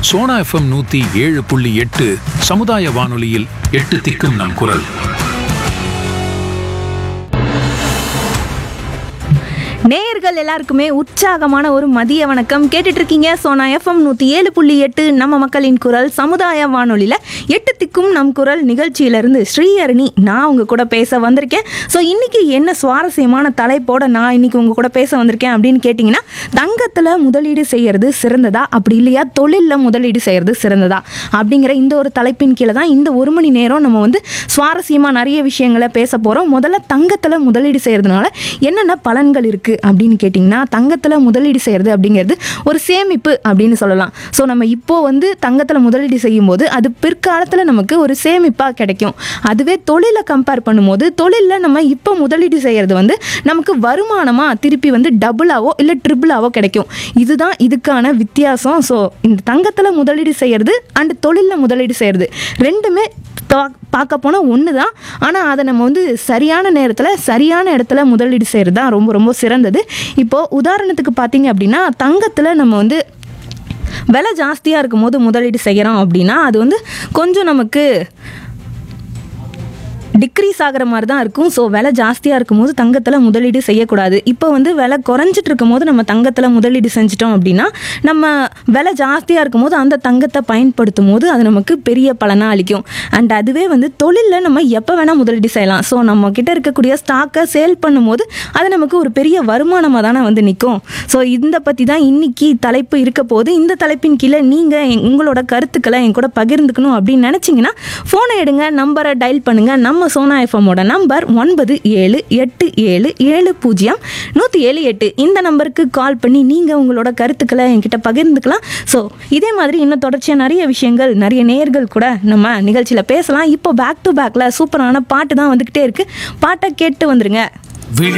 Sona FM நூத்தி ஏழு புள்ளி எட்டு சமுதாய வானொலியில் எட்டு திக்கும் நம் குரல் நேயர்கள் எல்லாருக்குமே உற்சாகமான ஒரு மதிய வணக்கம் கேட்டுட்டு இருக்கீங்க சோனா எஃப்எம் நூற்றி ஏழு புள்ளி எட்டு நம்ம மக்களின் குரல் சமுதாய வானொலியில் எட்டு திக்கும் நம் குரல் நிகழ்ச்சியிலிருந்து ஸ்ரீஹரணி நான் உங்க கூட பேச வந்திருக்கேன் ஸோ இன்னைக்கு என்ன சுவாரஸ்யமான தலைப்போட நான் இன்னைக்கு உங்க கூட பேச வந்திருக்கேன் அப்படின்னு கேட்டிங்கன்னா தங்கத்தில் முதலீடு செய்யறது சிறந்ததா அப்படி இல்லையா தொழிலில் முதலீடு செய்யறது சிறந்ததா அப்படிங்கிற இந்த ஒரு தலைப்பின் கீழே தான் இந்த ஒரு மணி நேரம் நம்ம வந்து சுவாரஸ்யமாக நிறைய விஷயங்களை பேச போகிறோம் முதல்ல தங்கத்தில் முதலீடு செய்கிறதுனால என்னென்ன பலன்கள் இருக்குது அப்படின்னு கேட்டிங்கன்னா தங்கத்தில் முதலீடு செய்கிறது அப்படிங்கிறது ஒரு சேமிப்பு அப்படின்னு சொல்லலாம் ஸோ நம்ம இப்போது வந்து தங்கத்தில் முதலீடு செய்யும்போது அது பிற்காலத்தில் நமக்கு ஒரு சேமிப்பாக கிடைக்கும் அதுவே தொழிலை கம்பேர் பண்ணும்போது தொழிலில் நம்ம இப்போ முதலீடு செய்கிறது வந்து நமக்கு வருமானமாக திருப்பி வந்து டபுளாவோ இல்லை ட்ரிபிளாவோ கிடைக்கும் இதுதான் இதுக்கான வித்தியாசம் ஸோ இந்த தங்கத்தில் முதலீடு செய்கிறது அண்ட் தொழிலில் முதலீடு செய்கிறது ரெண்டுமே பா- பார்க்க போனால் ஒன்று தான் ஆனால் அதை நம்ம வந்து சரியான நேரத்தில் சரியான இடத்துல முதலீடு செய்கிறது தான் ரொம்ப ரொம்ப சிறந்தது இப்போது உதாரணத்துக்கு பார்த்தீங்க அப்படின்னா தங்கத்தில் நம்ம வந்து விலை ஜாஸ்தியாக இருக்கும்போது முதலீடு செய்கிறோம் அப்படின்னா அது வந்து கொஞ்சம் நமக்கு டிக்ரீஸ் ஆகிற மாதிரி தான் இருக்கும் ஸோ விலை ஜாஸ்தியாக இருக்கும்போது தங்கத்தில் முதலீடு செய்யக்கூடாது இப்போ வந்து விலை குறைஞ்சிட்டு இருக்கும்போது நம்ம தங்கத்தில் முதலீடு செஞ்சிட்டோம் அப்படின்னா நம்ம விலை ஜாஸ்தியாக இருக்கும்போது அந்த தங்கத்தை பயன்படுத்தும் போது அது நமக்கு பெரிய பலனாக அளிக்கும் அண்ட் அதுவே வந்து தொழிலில் நம்ம எப்போ வேணால் முதலீடு செய்யலாம் ஸோ நம்ம கிட்ட இருக்கக்கூடிய ஸ்டாக்கை சேல் பண்ணும்போது அது நமக்கு ஒரு பெரிய வருமானமாக தானே வந்து நிற்கும் ஸோ இந்த பற்றி தான் இன்னைக்கு தலைப்பு இருக்க போது இந்த தலைப்பின் கீழே நீங்கள் உங்களோட கருத்துக்களை என் கூட பகிர்ந்துக்கணும் அப்படின்னு நினச்சிங்கன்னா ஃபோனை எடுங்க நம்பரை டயல் பண்ணுங்கள் நம்ம சோனா எஃப்எம்மோட நம்பர் ஒன்பது ஏழு எட்டு ஏழு ஏழு பூஜ்ஜியம் நூற்றி ஏழு எட்டு இந்த நம்பருக்கு கால் பண்ணி நீங்கள் உங்களோட கருத்துக்களை என்கிட்ட பகிர்ந்துக்கலாம் ஸோ இதே மாதிரி இன்னும் தொடர்ச்சியாக நிறைய விஷயங்கள் நிறைய நேர்கள் கூட நம்ம நிகழ்ச்சியில் பேசலாம் இப்போ பேக் டு பேக்கில் சூப்பரான பாட்டு தான் வந்துக்கிட்டே இருக்குது பாட்டை கேட்டு வந்துருங்க விழி